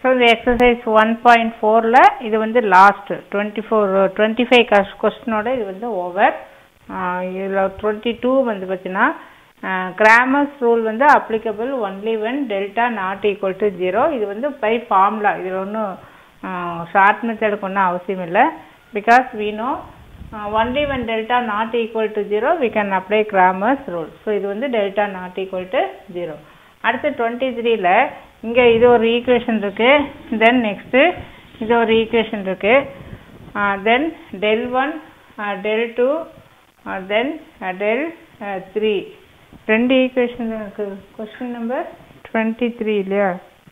so இந்த exercise one point ஃபோரில் இது வந்து last twenty four twenty five கஸ் கொஸ்டினோட இது வந்து ஓவர் இதில் டுவெண்ட்டி டூ வந்து பார்த்தீங்கன்னா கிராமர்ஸ் ரூல் வந்து applicable only when delta not equal to zero இது வந்து பை ஃபார்முலா இதில் ஒன்றும் ஷார்ட் மெத்தடுக்கு ஒன்றும் அவசியம் இல்லை because we know only when delta not equal to zero we can apply Cramer's rule so இது வந்து delta not equal to zero அடுத்து டுவெண்ட்டி த்ரீல இங்கே இது ஒரு ஈக்குவேஷன் இருக்கு தென் நெக்ஸ்ட்டு இது ஒரு ஈக்குவேஷன் இருக்கு then del one del two then del three ரெண்டு ஈக்குவேஷன் இருக்கு கொஸ்டின் நம்பர் டுவெண்ட்டி த்ரீ இல்லையா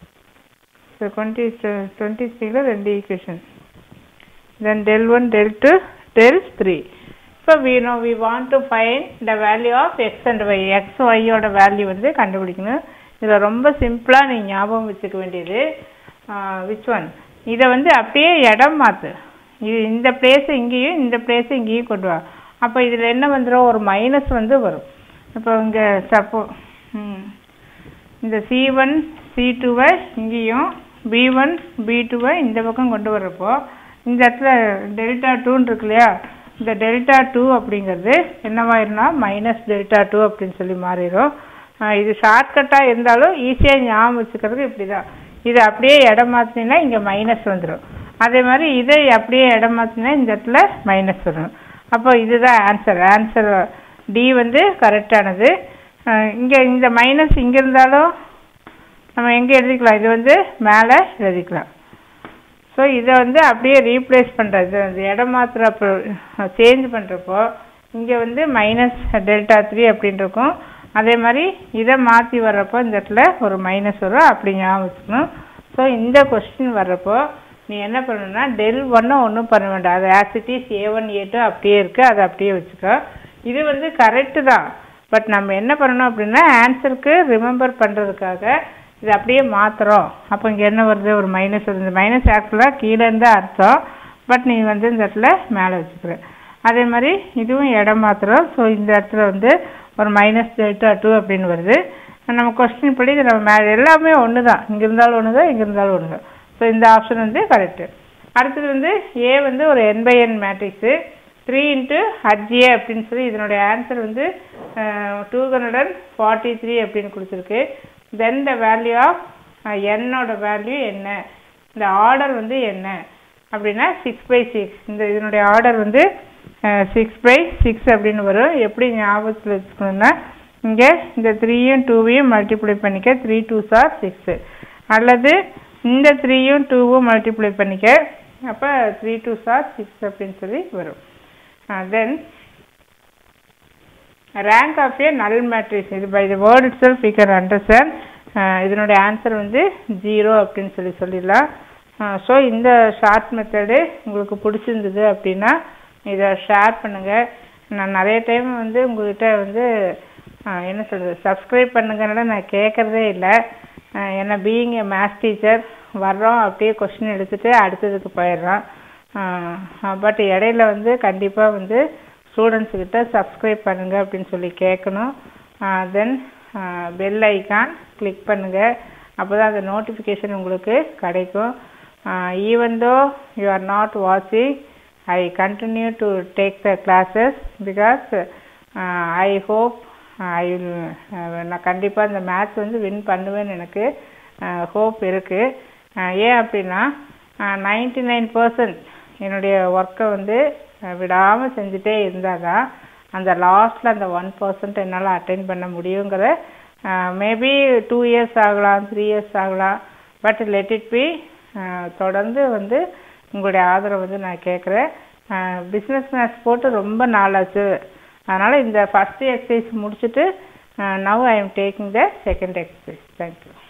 ஸோ டுவெண்ட்டி டுவெண்ட்டி த்ரீல ரெண்டு equation then del 1 del 2 del 3 so we know we want to find the value of x and y x y ஓட value வந்து கண்டுபிடிக்கணும் இதில் ரொம்ப சிம்பிளாக நீ ஞாபகம் வச்சுக்க வேண்டியது விச் ஒன் இதை வந்து அப்படியே இடம் மாற்று இது இந்த பிளேஸ் இங்கேயும் இந்த பிளேஸ் இங்கேயும் கொண்டு வா அப்போ இதில் என்ன வந்துடும் ஒரு மைனஸ் வந்து வரும் இப்போ இங்கே சப்போ இந்த சி ஒன் சி டூவை இங்கேயும் பி ஒன் பி டூவை இந்த பக்கம் கொண்டு வர்றப்போ இந்த இடத்துல டெல்டா டூன்னு இருக்கு இல்லையா இந்த டெல்டா டூ அப்படிங்கிறது என்னவாயிரும்னா மைனஸ் டெல்டா டூ அப்படின்னு சொல்லி மாறிடும் இது ஷார்ட்கட்டாக இருந்தாலும் ஈஸியாக ஞாபகம் வச்சுக்கிறது இப்படி தான் இதை அப்படியே இடம் மாற்றினா இங்கே மைனஸ் வந்துடும் அதே மாதிரி இதை அப்படியே இடம் மாற்றினா இந்த இடத்துல மைனஸ் வரும் அப்போ இதுதான் ஆன்சர் ஆன்சர் டி வந்து கரெக்டானது இங்கே இந்த மைனஸ் இங்கே இருந்தாலும் நம்ம எங்கே எழுதிக்கலாம் இது வந்து மேலே எழுதிக்கலாம் ஸோ இதை வந்து அப்படியே ரீப்ளேஸ் பண்ணுறது அந்த இடம் மாற்றுறப்போ சேஞ்ச் பண்ணுறப்போ இங்கே வந்து மைனஸ் டெல்டா த்ரீ அப்படின்னு இருக்கும் அதே மாதிரி இதை மாற்றி வர்றப்போ இந்த இடத்துல ஒரு மைனஸ் வரும் அப்படி ஞாபகம் வச்சுக்கணும் ஸோ இந்த கொஸ்டின் வர்றப்போ நீ என்ன பண்ணணும்னா டெல் ஒன்றும் ஒன்றும் பண்ண வேண்டாம் அது as it is A one A two அப்படியே இருக்குது அதை அப்படியே வச்சுக்கோ இது வந்து கரெக்டு தான் பட் நம்ம என்ன பண்ணணும் அப்படின்னா ஆன்சருக்கு ரிமெம்பர் பண்ணுறதுக்காக இது அப்படியே மாற்றுறோம் அப்போ இங்கே என்ன வருது ஒரு மைனஸ் வருது இந்த மைனஸ் ஆக்சுவலாக கீழே இருந்தால் அர்த்தம் பட் நீ வந்து இந்த இடத்துல மேலே வச்சுக்கிற அதே மாதிரி இதுவும் இடம் மாற்றுறோம் ஸோ இந்த இடத்துல வந்து ஒரு மைனஸ் டெல்டா டூ அப்படின்னு வருது நம்ம கொஸ்டின் படி இது நம்ம மேலே எல்லாமே ஒன்று தான் இங்கே இருந்தாலும் ஒன்று தான் இங்கே இருந்தாலும் ஒன்று தான் ஸோ இந்த ஆப்ஷன் வந்து கரெக்டு அடுத்தது வந்து ஏ வந்து ஒரு n by n matrix three into ஹட்ஜே அப்படின்னு சொல்லி இதனுடைய ஆன்சர் வந்து two hundred and forty three அப்படின்னு கொடுத்துருக்கு தென் த வேல்யூ ஆஃப் என்னோட வேல்யூ என்ன இந்த ஆர்டர் வந்து என்ன அப்படின்னா சிக்ஸ் பை சிக்ஸ் இந்த இதனுடைய ஆர்டர் வந்து சிக்ஸ் பை சிக்ஸ் அப்படின்னு வரும் எப்படி ஞாபகத்தில் வச்சுக்கணும்னா இங்கே இந்த த்ரீயும் டூவையும் மல்டிப்ளை பண்ணிக்க த்ரீ டூ சார் சிக்ஸு அல்லது இந்த த்ரீயும் டூவும் மல்டிப்ளை பண்ணிக்க அப்போ த்ரீ டூ சார் சிக்ஸ் அப்படின்னு சொல்லி வரும் தென் rank of A null matrix இது by the word itself we can understand இதனுடைய ஆன்சர் வந்து ஜீரோ அப்படின்னு சொல்லி சொல்லிடலாம் ஸோ இந்த ஷார்ட் மெத்தடு உங்களுக்கு பிடிச்சிருந்தது அப்படின்னா இதை ஷேர் பண்ணுங்கள் நான் நிறைய டைம் வந்து உங்கள்கிட்ட வந்து என்ன சொல்கிறது சப்ஸ்கிரைப் பண்ணுங்கனால நான் கேட்குறதே இல்லை ஏன்னா பீயிங் ஏ மேத்ஸ் டீச்சர் வர்றோம் அப்படியே கொஸ்டின் எடுத்துகிட்டு அடுத்ததுக்கு போயிடுறோம் பட் இடையில வந்து கண்டிப்பாக வந்து ஸ்டூடெண்ட்ஸுக்கிட்ட சப்ஸ்கிரைப் பண்ணுங்க அப்படின்னு சொல்லி கேட்கணும் தென் பெல் ஐக்கான் கிளிக் பண்ணுங்கள் அப்போ தான் அந்த நோட்டிஃபிகேஷன் உங்களுக்கு கிடைக்கும் even though you are not வாட்சிங் I continue to take the classes because I hope I will நான் கண்டிப்பாக இந்த மேட்ச் வந்து வின் பண்ணுவேன்னு எனக்கு ஹோப் இருக்குது ஏன் அப்படின்னா நைன்டி நைன் பர்சன்ட் என்னுடைய ஒர்க்கை வந்து விடாமல் செஞ்சுட்டே இருந்தால் தான் அந்த லாஸ்ட்டில் அந்த ஒன் பர்சன்ட் என்னால் அட்டைன் பண்ண முடியுங்கிற மேபி டூ இயர்ஸ் ஆகலாம் த்ரீ இயர்ஸ் ஆகலாம் பட் லெட் இட் பி தொடர்ந்து வந்து உங்களுடைய ஆதரவு வந்து நான் கேட்குறேன் பிஸ்னஸ் மேத்ஸ் போட்டு ரொம்ப நாளாச்சு அதனால் இந்த ஃபஸ்ட்டு எக்ஸசைஸ் முடிச்சுட்டு now I am taking the second exercise thank you